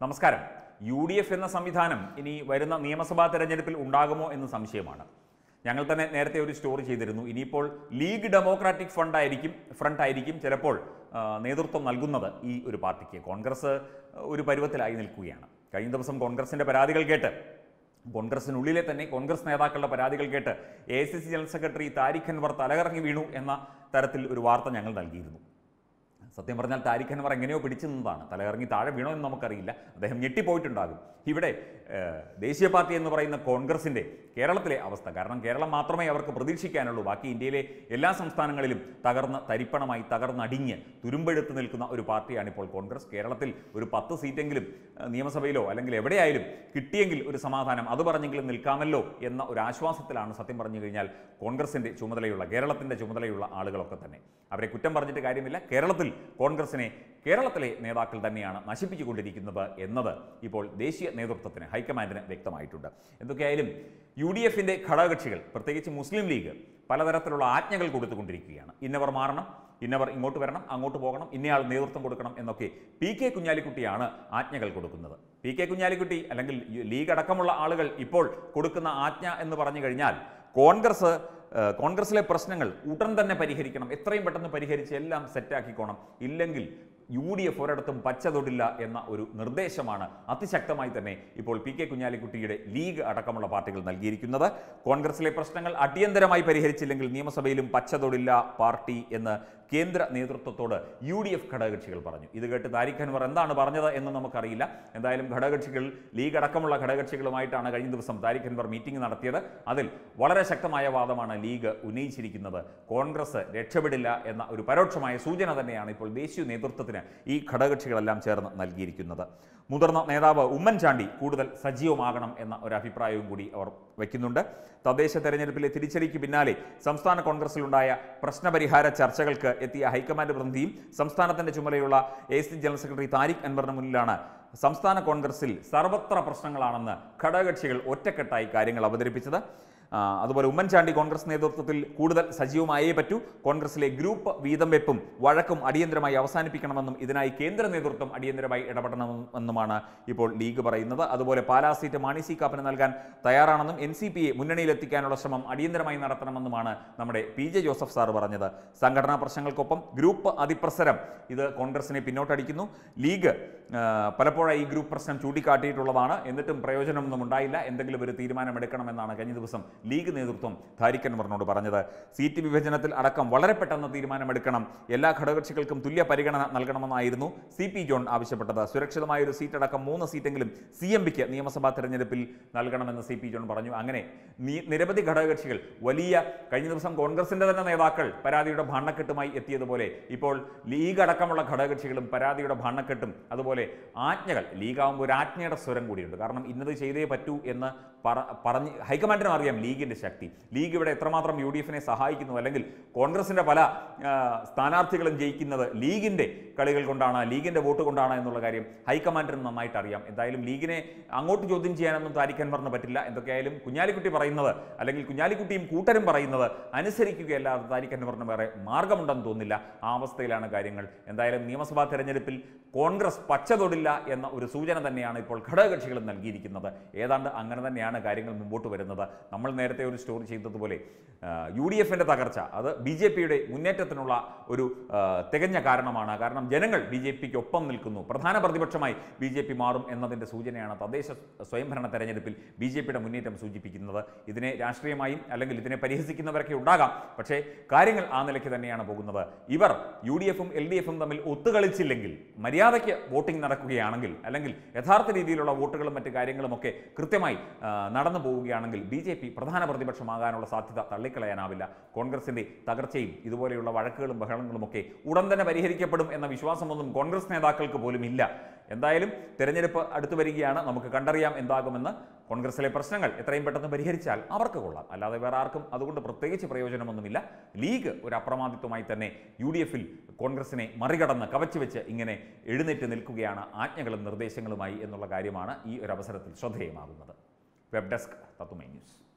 നമസ്കാരം U D F എന്ന സംവിധാനം ഇനി വരുന്ന നിയമസഭാ തെരഞ്ഞെടുപ്പിൽ ഉണ്ടാകുമോ എന്ന് സംശയമാണ് ഞങ്ങൾ തന്നെ നേരത്തെ ഒരു സ്റ്റോറി ചെയ്തിരുന്നു ഇനിയിപ്പോൾ ലീഗ് ഡെമോക്രാറ്റിക് ഫണ്ട് ആയിരിക്കും ഫ്രണ്ട് ആയിരിക്കും ചിലപ്പോൾ ആ, നേതൃത്വം നൽകുന്നത് ഈ ഒരു പാർട്ടിക്ക് കോൺഗ്രസ് ഒരു പരുവത്തിലായി നിൽക്കുകയാണ് കഴിഞ്ഞ ദിവസം കോൺഗ്രസിന്റെ പരാതികൾ കേട്ട് കോൺഗ്രസിനുള്ളിലെ തന്നെ കോൺഗ്രസ് നേതാക്കളുടെ പരാതികൾ കേട്ട് A I C C general secretary Tariq Anwar തലകറങ്ങി വീണു എന്ന തരത്തിൽ ഒരു വാർത്ത ഞങ്ങൾ നൽകിയിരുന്നു സത്യം പറഞ്ഞാൽ താരിഖ് അൻവർ എങ്ങനെയോ പിടിച്ചു നിന്നതാണ് തലകറങ്ങി താഴെ വീണോ എന്ന് നമുക്കറിയില്ല അദ്ദേഹം ഞെട്ടിപ്പോയിട്ടുണ്ടാകും ഇവിടെ ഏഹ്, ദേശീയ പാർട്ടി എന്ന് പറയുന്ന കോൺഗ്രസിൻ്റെ കേരളത്തിലെ അവസ്ഥ കാരണം കേരളം മാത്രമേ അവർക്ക് പ്രതീക്ഷിക്കാനുള്ളൂ ബാക്കി ഇന്ത്യയിലെ എല്ലാ സംസ്ഥാനങ്ങളിലും തകർന്ന് തരിപ്പണമായി തകർന്നടിഞ്ഞ് തുരുമ്പെടുത്ത് നിൽക്കുന്ന ഒരു പാർട്ടിയാണ് ഇപ്പോൾ കോൺഗ്രസ് കേരളത്തിൽ ഒരു പത്ത് സീറ്റെങ്കിലും ഏഹ്, നിയമസഭയിലോ അല്ലെങ്കിൽ എവിടെയായാലും കിട്ടിയെങ്കിൽ ഒരു സമാധാനം അത് പറഞ്ഞെങ്കിലും നിൽക്കാമല്ലോ എന്ന ഒരു ആശ്വാസത്തിലാണ് സത്യം പറഞ്ഞു കഴിഞ്ഞാൽ കോൺഗ്രസിൻ്റെ ചുമതലയുള്ള കേരളത്തിൻ്റെ ചുമതലയുള്ള ആളുകളൊക്കെ തന്നെ അവരെ കുറ്റം പറഞ്ഞിട്ട് കാര്യമില്ല കേരളത്തിൽ കോൺഗ്രസിനെ കേരളത്തിലെ നേതാക്കൾ തന്നെയാണ് നശിപ്പിച്ചുകൊണ്ടിരിക്കുന്നത് എന്നത് ഇപ്പോൾ ദേശീയ നേതൃത്വത്തിന് ഹൈക്കമാൻഡിന് വ്യക്തമായിട്ടുണ്ട് എന്തൊക്കെയായാലും യു ഡി എഫിൻ്റെ ഘടകകക്ഷികൾ പ്രത്യേകിച്ച് മുസ്ലിം ലീഗ് പലതരത്തിലുള്ള ആജ്ഞകൾ കൊടുത്തുകൊണ്ടിരിക്കുകയാണ് ഇന്നവർ മാറണം ഇന്നവർ ഇങ്ങോട്ട് വരണം അങ്ങോട്ട് പോകണം ഇന്നയാൾ നേതൃത്വം കൊടുക്കണം എന്നൊക്കെ പി കെ കുഞ്ഞാലിക്കുട്ടിയാണ് ആജ്ഞകൾ കൊടുക്കുന്നത് പി കെ കുഞ്ഞാലിക്കുട്ടി അല്ലെങ്കിൽ ലീഗ് അടക്കമുള്ള ആളുകൾ ഇപ്പോൾ കൊടുക്കുന്ന ആജ്ഞ എന്ന് പറഞ്ഞു കഴിഞ്ഞാൽ കോൺഗ്രസ് ഏഹ്, കോൺഗ്രസിലെ പ്രശ്നങ്ങൾ ഉടൻ തന്നെ പരിഹരിക്കണം എത്രയും പെട്ടെന്ന് പരിഹരിച്ച് എല്ലാം സെറ്റാക്കിക്കോണം ഇല്ലെങ്കിൽ യു ഡി എഫ് ഒരിടത്തും പച്ച തൊടില്ല എന്ന ഒരു നിർദ്ദേശമാണ് അതിശക്തമായി തന്നെ ഇപ്പോൾ പി കെ കുഞ്ഞാലിക്കുട്ടിയുടെ ലീഗ് അടക്കമുള്ള പാർട്ടികൾ നൽകിയിരിക്കുന്നത് കോൺഗ്രസിലെ പ്രശ്നങ്ങൾ അടിയന്തരമായി പരിഹരിച്ചില്ലെങ്കിൽ നിയമസഭയിലും പച്ച തൊടില്ല പാർട്ടി എന്ന് കേന്ദ്ര നേതൃത്വത്തോട് യു ഡി എഫ് ഘടകകക്ഷികൾ പറഞ്ഞു ഇത് കേട്ട് താരിഖ് അൻവർ എന്താണ് പറഞ്ഞത് എന്ന് നമുക്കറിയില്ല എന്തായാലും ഘടകകക്ഷികൾ ലീഗ് അടക്കമുള്ള ഘടകകക്ഷികളുമായിട്ടാണ് കഴിഞ്ഞ ദിവസം താരിഖ് അൻവർ മീറ്റിംഗ് നടത്തിയത് അതിൽ വളരെ ശക്തമായ വാദമാണ് ലീഗ് ഉന്നയിച്ചിരിക്കുന്നത് കോൺഗ്രസ് രക്ഷപ്പെടില്ല എന്ന ഒരു പരോക്ഷമായ സൂചന തന്നെയാണ് ഇപ്പോൾ ദേശീയ നേതൃത്വത്തിന് ഈ ഘടകകക്ഷികളെല്ലാം ചേർന്ന് നൽകിയിരിക്കുന്നത് മുതിർന്ന നേതാവ് ഉമ്മൻചാണ്ടി കൂടുതൽ സജീവമാകണം എന്ന ഒരു അഭിപ്രായവും കൂടി അവർ വയ്ക്കുന്നുണ്ട് തദ്ദേശ തെരഞ്ഞെടുപ്പിലെ തിരിച്ചടിക്ക് പിന്നാലെ സംസ്ഥാന കോൺഗ്രസിലുണ്ടായ പ്രശ്നപരിഹാര ചർച്ചകൾക്ക് എത്തിയ ഹൈക്കമാൻഡ് പ്രതിനിധിയും സംസ്ഥാനത്തിന്റെ ചുമതലയുള്ള A C general secretary Tariq അൻവറിന് മുന്നിലാണ് സംസ്ഥാന കോൺഗ്രസിൽ സർവത്ര പ്രശ്നങ്ങളാണെന്ന് ഘടകകക്ഷികൾ ഒറ്റക്കെട്ടായി കാര്യങ്ങൾ അവതരിപ്പിച്ചത് ആ, അതുപോലെ ഉമ്മൻചാണ്ടി കോൺഗ്രസ് നേതൃത്വത്തിൽ കൂടുതൽ സജീവമായേ പറ്റൂ കോൺഗ്രസിലെ ഗ്രൂപ്പ് വീതം വെപ്പും വഴക്കും അടിയന്തരമായി അവസാനിപ്പിക്കണമെന്നും ഇതിനായി കേന്ദ്ര നേതൃത്വം അടിയന്തരമായി ഇടപെടണമെന്നുമാണ് ഇപ്പോൾ ലീഗ് പറയുന്നത് അതുപോലെ പാലാ സീറ്റ് മാണി സി കാപ്പന് നൽകാൻ തയ്യാറാണെന്നും എൻ സി പിയെ മുന്നണിയിലെത്തിക്കാനുള്ള ശ്രമം അടിയന്തരമായി നടത്തണമെന്നുമാണ് നമ്മുടെ പി ജെ ജോസഫ് സാർ പറഞ്ഞത് സംഘടനാ പ്രശ്നങ്ങൾക്കൊപ്പം ഗ്രൂപ്പ് അതിപ്രസരം ഇത് കോൺഗ്രസിനെ പിന്നോട്ടടിക്കുന്നു ലീഗ് ആ, പലപ്പോഴായി ഈ ഗ്രൂപ്പ് പ്രശ്നം ചൂണ്ടിക്കാട്ടിയിട്ടുള്ളതാണ് എന്നിട്ടും പ്രയോജനമൊന്നും ഉണ്ടായില്ല എന്തെങ്കിലും ഒരു തീരുമാനമെടുക്കണമെന്നാണ് കഴിഞ്ഞ ദിവസം ലീഗ് നേതൃത്വം താരിഖ് അൻവറിനോട് പറഞ്ഞത് സീറ്റ് വിഭജനത്തിൽ അടക്കം വളരെ പെട്ടെന്ന് തീരുമാനമെടുക്കണം എല്ലാ ഘടകകക്ഷികൾക്കും തുല്യ പരിഗണന നൽകണമെന്നായിരുന്നു സി പി ജോൺ ആവശ്യപ്പെട്ടത് സുരക്ഷിതമായ ഒരു സീറ്റ് അടക്കം മൂന്ന് സീറ്റെങ്കിലും സി എം പിക്ക് നിയമസഭാ തെരഞ്ഞെടുപ്പിൽ നൽകണമെന്ന് സി പി ജോൺ പറഞ്ഞു അങ്ങനെ നീ- നിരവധി ഘടകകക്ഷികൾ വലിയ കഴിഞ്ഞ ദിവസം കോൺഗ്രസിന്റെ തന്നെ നേതാക്കൾ പരാതിയുടെ ഭാണ്ണക്കെട്ടുമായി എത്തിയതുപോലെ ഇപ്പോൾ ലീഗ് അടക്കമുള്ള ഘടകകക്ഷികളും പരാതിയുടെ ഭാണ്ണക്കെട്ടും അതുപോലെ ആജ്ഞകൾ ലീഗാവുമ്പോൾ ഒരു ആജ്ഞയുടെ സ്വരം കൂടിയുണ്ട് കാരണം ഇന്നത് ചെയ്തേ പറ്റൂ എന്ന് പറ പറഞ്ഞ് ഹൈക്കമാൻഡിനും അറിയാം ലീഗിന്റെ ശക്തി ലീഗ് ഇവിടെ എത്രമാത്രം യു ഡി എഫിനെ സഹായിക്കുന്നു അല്ലെങ്കിൽ കോൺഗ്രസിന്റെ പല ആ, സ്ഥാനാർത്ഥികളും ജയിക്കുന്നത് ലീഗിന്റെ കളികൾ കൊണ്ടാണ് ലീഗിന്റെ വോട്ട് കൊണ്ടാണ് എന്നുള്ള കാര്യം ഹൈക്കമാൻഡിന് നന്നായിട്ട് അറിയാം എന്തായാലും ലീഗിനെ അങ്ങോട്ട് ചോദ്യം ചെയ്യാനൊന്നും താരിഖ് അൻവറിന് പറ്റില്ല എന്തൊക്കെയായാലും കുഞ്ഞാലിക്കുട്ടി പറയുന്നത് അല്ലെങ്കിൽ കുഞ്ഞാലിക്കുട്ടിയും കൂട്ടരും പറയുന്നത് അനുസരിക്കുകയല്ലാതെ താരിഖ് അൻവറിന് വേറെ മാർഗമുണ്ടെന്ന് തോന്നുന്നില്ല ആ അവസ്ഥയിലാണ് കാര്യങ്ങൾ എന്തായാലും നിയമസഭാ തെരഞ്ഞെടുപ്പിൽ കോൺഗ്രസ് പച്ച തൊടില്ല എന്ന ഒരു സൂചന തന്നെയാണ് ഇപ്പോൾ ഘടകകക്ഷികളും നൽകിയിരിക്കുന്നത് ഏതാണ്ട് അങ്ങനെ തന്നെയാണ് കാര്യങ്ങൾ മുമ്പോട്ട് വരുന്നത് നമ്മൾ നേരത്തെ ഒരു സ്റ്റോറി ചെയ്തതുപോലെ യു ഡി എഫിൻ്റെ തകർച്ച അത് ബി ജെ പിയുടെ മുന്നേറ്റത്തിനുള്ള ഒരു ആ, തികഞ്ഞ കാരണമാണ് കാരണം ജനങ്ങൾ ബി ജെ പിക്ക് ഒപ്പം നിൽക്കുന്നു പ്രധാന പ്രതിപക്ഷമായി ബി ജെ പി മാറും എന്നതിൻ്റെ സൂചനയാണ് തദ്ദേശ സ്വയംഭരണ തെരഞ്ഞെടുപ്പിൽ ബി ജെ പിയുടെ മുന്നേറ്റം സൂചിപ്പിക്കുന്നത് ഇതിനെ രാഷ്ട്രീയമായും അല്ലെങ്കിൽ ഇതിനെ പരിഹസിക്കുന്നവരൊക്കെ ഉണ്ടാകാം പക്ഷേ കാര്യങ്ങൾ ആ നിലയ്ക്ക് തന്നെയാണ് പോകുന്നത് ഇവർ യു ഡി എഫും എൽ ഡി എഫും തമ്മിൽ ഒത്തുകളിച്ചില്ലെങ്കിൽ മര്യാദയ്ക്ക് വോട്ടിംഗ് നടക്കുകയാണെങ്കിൽ അല്ലെങ്കിൽ യഥാർത്ഥ രീതിയിലുള്ള വോട്ടുകളും മറ്റു കാര്യങ്ങളുമൊക്കെ കൃത്യമായി ആ, നടന്നു പോവുകയാണെങ്കിൽ ബി ജെ പി പ്രധാന പ്രതിപക്ഷമാകാനുള്ള സാധ്യത തള്ളിക്കളയാനാവില്ല കോൺഗ്രസിന്റെ തകർച്ചയും ഇതുപോലെയുള്ള വഴക്കുകളും ബഹളങ്ങളും ഒക്കെ ഉടൻ തന്നെ പരിഹരിക്കപ്പെടും എന്ന വിശ്വാസമൊന്നും കോൺഗ്രസ് നേതാക്കൾക്ക് പോലും ഇല്ല എന്തായാലും തെരഞ്ഞെടുപ്പ് അടുത്തു വരികയാണ് നമുക്ക് കണ്ടറിയാം എന്താകുമെന്ന് കോൺഗ്രസിലെ പ്രശ്നങ്ങൾ എത്രയും പെട്ടെന്ന് പരിഹരിച്ചാൽ അവർക്ക് കൊള്ളാം അല്ലാതെ വേറെ ആർക്കും അതുകൊണ്ട് പ്രത്യേകിച്ച് പ്രയോജനമൊന്നുമില്ല ലീഗ് ഒരു അപ്രമാദിത്വമായി തന്നെ യു ഡി എഫിൽ കോൺഗ്രസിനെ മറികടന്ന് കവച്ചു വെച്ച് ഇങ്ങനെ എഴുന്നേറ്റ് നിൽക്കുകയാണ് ആജ്ഞകളും നിർദ്ദേശങ്ങളുമായി എന്നുള്ള കാര്യമാണ് ഈ ഒരു അവസരത്തിൽ ശ്രദ്ധേയമാകുന്നത് വെബ് ഡെസ്ക് തത്തുമൈ ന്യൂസ്